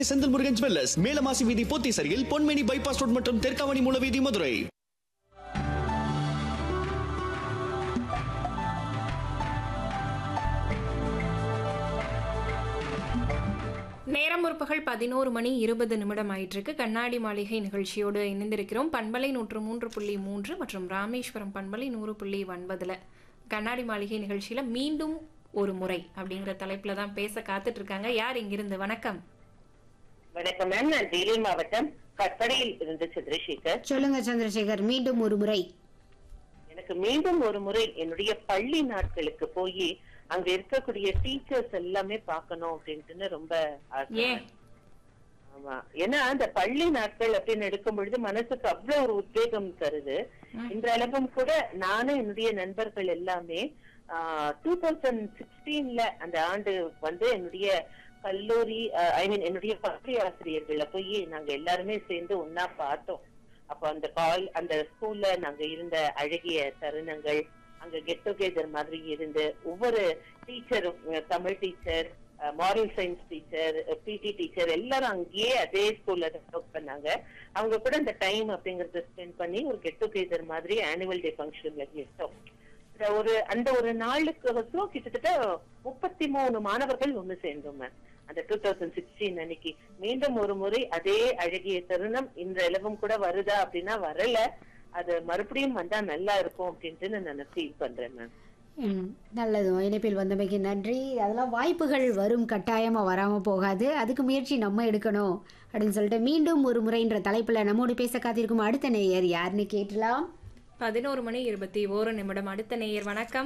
Senthil Murugan jewellers Melamasi வீதி போத்தீசரியில் பொன்மேனி bypass road மற்றும் தெற்காவணி மூலவீதி மதுரை நேரம் முற்பகல் பதினோரு மணி இருபது நிமிடம் ஆயிட்டிருக்கு கண்ணாடி மாளிகை நிகழ்ச்சியோடு இணைந்திருக்கிறோம் பண்பலை நூற்று மூன்று புள்ளி மூன்று மற்றும் ராமேஸ்வரம் பண்பலை நூறு புள்ளி ஒன்பதுல கண்ணாடி மாளிகை நிகழ்ச்சியில மீண்டும் ஒரு முறை அப்படிங்கிற தலைப்புல தான் பேச காத்துட்டு இருக்காங்க யார் இங்கிருந்து வணக்கம் வணக்கம் மேம் நான் வேலூர் மாவட்டம் கற்படையில் இருந்து சந்திரசேகர் சொல்லுங்க சந்திரசேகர் மீண்டும் ஒரு முறை எனக்கு மீண்டும் ஒரு முறை என்னுடைய பள்ளி நாட்களுக்கு போய் அங்க இருக்கக்கூடிய டீச்சர்ஸ் எல்லாமே பார்க்கணும் அப்படின்ட்டுன்னு ரொம்ப ஆசை. ஏன் ஆமா ஏன்னா அந்த பள்ளி நாட்கள் அப்படின்னு எடுக்கும் பொழுது மனசுக்கு அவ்வளவு ஒரு உத்வேகம் தருது இன்றளவும் கூட நானும் என்னுடைய நண்பர்கள் எல்லாமே டூ தௌசண்ட் சிக்ஸ்டீன்ல அந்த ஆண்டு வந்து என்னுடைய கல்லூரி ஐ மீன் என்னுடைய பள்ளி ஆசிரியர்களை போய் நாங்க எல்லாருமே சேர்ந்து ஒன்னா பார்த்தோம் அப்போ அந்த கால் அந்த ஸ்கூல்ல நாங்க இருந்த அழகிய தருணங்கள் அங்க கெட் டுகெதர் மாதிரி இருந்து ஒவ்வொரு டீச்சரும் Tamil teacher moral science teacher PT teacher எல்லாரும் அங்கேயே அதே ஸ்கூல்ல ஒர்க் பண்ணாங்க அவங்க கூட அந்த டைம் அப்படிங்கறத ஸ்பெண்ட் பண்ணி ஒரு கெட் டுகெதர் மாதிரி ஆனுவல் டே ஃபங்க்ஷன்ல கேட்டோம் இந்த ஒரு அந்த ஒரு நாளுக்கு வரைக்கும் கிட்டத்தட்ட முப்பத்தி மூணு மாணவர்கள் ஒண்ணு சேர்ந்தோம் மேம் அந்த டூ தௌசண்ட் சிக்ஸ்டீன் அன்னைக்கு மீண்டும் ஒரு முறை அதே அழகிய தருணம் இன்றளவும் கூட வருதா அப்படின்னா வரல அது மறுபடியும் வந்தா நல்லா இருக்கும் அப்படின்ட்டு நான் ஃபீல் பண்றேன் மேம் ம், நல்லது இணைப்பில் வந்தமைக்கு நன்றி அதெல்லாம் வாய்ப்புகள் வரும் கட்டாயமாக வராமல் போகாது அதுக்கு முயற்சி நம்ம எடுக்கணும் அப்படின்னு சொல்லிட்டு மீண்டும் ஒரு முறைன்ற தலைப்பில் நம்மோடு பேச காத்திருக்கும் அடுத்த நேயர் யாருன்னு கேட்டலாம் பதினோரு மணி இருபத்தி ஓரு நிமிடம் அடுத்த நேயர் வணக்கம்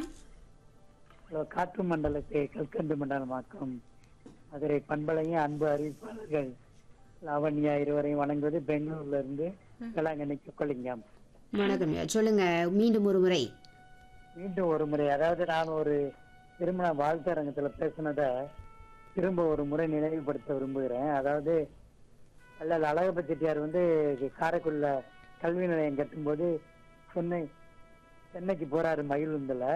ஹலோ காற்று மண்டலத்தை கல்கண்டு மண்டலமாக்கும் மதுரை பண்பலையும் அன்பு அறிவிப்பாளர்கள் லாவண்யா இருவரையும் வணங்குவது பெங்களூர்ல இருந்து வேளாங்கண்ணி சொக்கலிங்கம் வணக்கம் சொல்லுங்க மீண்டும் ஒரு முறை மீண்டும் ஒரு முறை அதாவது நான் ஒரு திருமண வாழ்த்தரங்கத்துல பேசினத திரும்ப ஒரு முறை நினைவுபடுத்த விரும்புகிறேன் அதாவது அல்லது அழகப்ப செட்டியார் வந்து காரைக்குடில கல்வி நிலையம் கட்டும்போது சென்னை சென்னைக்கு போறாரு மகிழுந்துல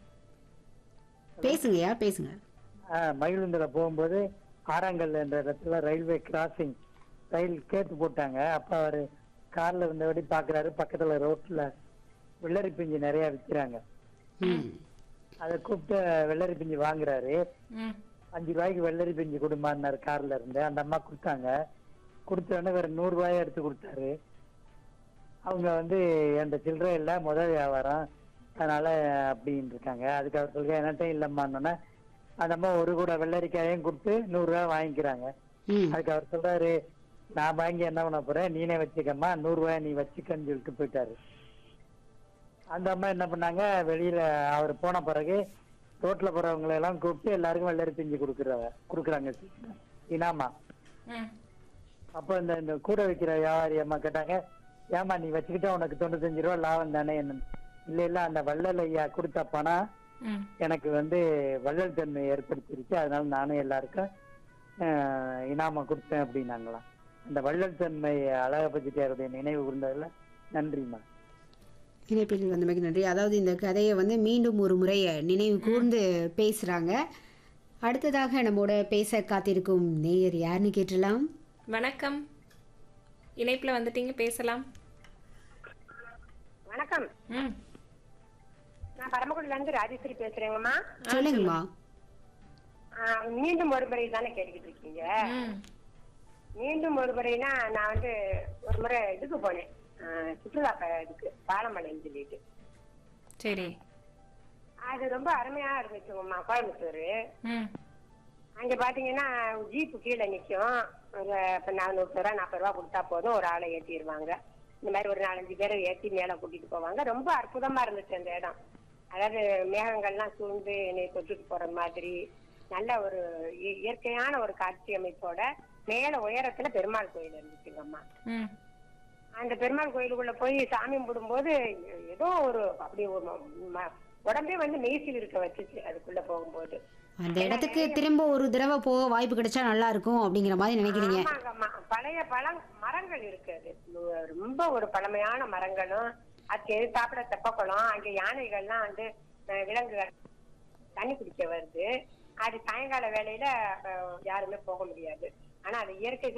பேசுங்கய்யா பேசுங்க ஆஹ் மகிழுந்துல போகும்போது ஆறாங்கல் என்ற இடத்துல ரயில்வே கிராசிங் ரயில் கேட்டு போட்டாங்க அப்ப அவரு கார்ல இருந்தபடி பாக்குறாரு பக்கத்துல ரோட்ல வெள்ளரி பிஞ்சு நிறைய விக்கிறாங்க ம் அதை கூப்பிட்டு வெள்ளரி பிஞ்சு வாங்குறாரு ம் அஞ்சு ரூபாய்க்கு வெள்ளரி பிஞ்சு கொடுமான்னாரு கார்ல இருந்து அந்த அம்மா கொடுத்தாங்க கொடுத்த உடனே வேற நூறு ரூபாயை எடுத்து கொடுத்தாரு அவங்க வந்து எந்த சில்லறை இல்ல முதல் வியாபாரம் அதனால அப்படின்னு இருக்காங்க அதுக்கு அவர் சொல்லுங்க என்கிட்ட இல்லம்மான்னொன்னே அந்த அம்மா ஒரு கூட வெள்ளரிக்காயும் கொடுத்து நூறு ரூபாய் வாங்கிக்கிறாங்க ம் அதுக்கு அவர் சொல்றாரு நான் வாங்கி என்ன பண்ண போறேன் நீனே வச்சுக்கம்மா நூறு ரூபாய் நீ வச்சுக்கன்னு சொல்லிட்டு போயிட்டாரு அந்த அம்மா என்ன பண்ணாங்க வெளியில அவர் போன பிறகு ரோட்ல போறவங்களை எல்லாம் கூப்பிட்டு எல்லாருக்கும் வெள்ளரி பிஞ்சு கொடுக்குறாங்க கொடுக்குறாங்க இனாமா ம் அப்போ இந்த இந்த கூட வைக்கிற வியாபாரி அம்மா கேட்டாங்க ஏமா நீ வச்சுக்கிட்டா உனக்கு தொண்ணூத்தஞ்சு ரூபா லாபம் தானே என்ன இல்ல இல்ல அந்த வள்ளல் ஐயா கொடுத்த பணம் ம் எனக்கு வந்து வள்ளல் தன்மை ஏற்படுத்திருச்சு அதனால நானும் எல்லாருக்கும் ஆஹ், இனாம கொடுத்தேன் அப்படின்னாங்களாம் அந்த வள்ளல் தன்மை அழகப்பச்சிட்டியாருடைய நினைவு கூர்ந்ததுல நன்றிம்மா இணைப்பில் வந்தமைக்கு நன்றி அதாவது இந்த கதையை வந்து மீண்டும் ஒரு முறை நினைவு கூர்ந்து பேசுகிறாங்க அடுத்ததாக நம்மோட பேச காத்திருக்கும் நேயர் யாருன்னு கேட்டலாம் வணக்கம் இணைப்புல வந்துட்டீங்க பேசலாம் வணக்கம் ம் நான் பரமக்குடில இருந்து ராஜேஸ்வரி பேசுறேங்கம்மா சொல்லுங்கம்மா ஆ, மீண்டும் ஒரு முறை தானே கேட்டுக்கிட்டு இருக்கீங்க ம் மீண்டும் ஒரு முறைனா நான் வந்து ஒரு முறை இதுக்கு போனேன் ஆ, சுற்றுலா ப- இதுக்கு பாலமலைன்னு சொல்லிட்டு சரி அது ரொம்ப அருமையா இருந்துச்சுங்கம்மா கோயம்புத்தூர் ம் அங்க பாத்தீங்கன்னா ஜீப்பு கீழே நிக்கும் ஒரு இப்ப நானூறு ரூபா நாற்பது ரூபா கொடுத்தா போதும் ஒரு ஆளை ஏத்திடுவாங்க இந்த மாதிரி ஒரு நாலஞ்சு பேரை ஏத்தி மேல கூட்டிட்டு போவாங்க ரொம்ப அற்புதமா இருந்துச்சு அந்த இடம் அதாவது மேகங்கள்லாம் சூழ்ந்து என்னை தொட்டுட்டு போற மாதிரி நல்ல ஒரு இ- இயற்கையான ஒரு காட்சி அமைப்போட மேல உயரத்துல பெருமாள் கோயில் இருந்துச்சுங்கம்மா ம் அந்த பெருமாள் கோயிலுக்குள்ள போய் சாமி கும்பிடும்போது ஏதோ ஒரு அப்படி ஒரு ம- ம- உடம்பே வந்து மெய்சில் இருக்க வச்சுச்சு அதுக்குள்ள போகும்போது அந்த இடத்துக்கு திரும்ப ஒரு தடவை போக வாய்ப்பு கிடைச்சா நல்லா இருக்கும் அப்படிங்கிற மாதிரி நினைக்கிறீங்க ஆமாங்கம்மா பழைய பழம் மரங்கள் இருக்கு அது ரொம்ப ஒரு பழமையான மரங்களும் அதுக்கு எதிர்த்தாப்புல தெப்பக்குளம் அங்க யானைகள்லாம் வந்து அஹ், விலங்குகள் தண்ணி குடிக்க வருது அது சாயங்கால வேலையில அஹ், யாருமே போக முடியாது ஆனா அது இயற்கை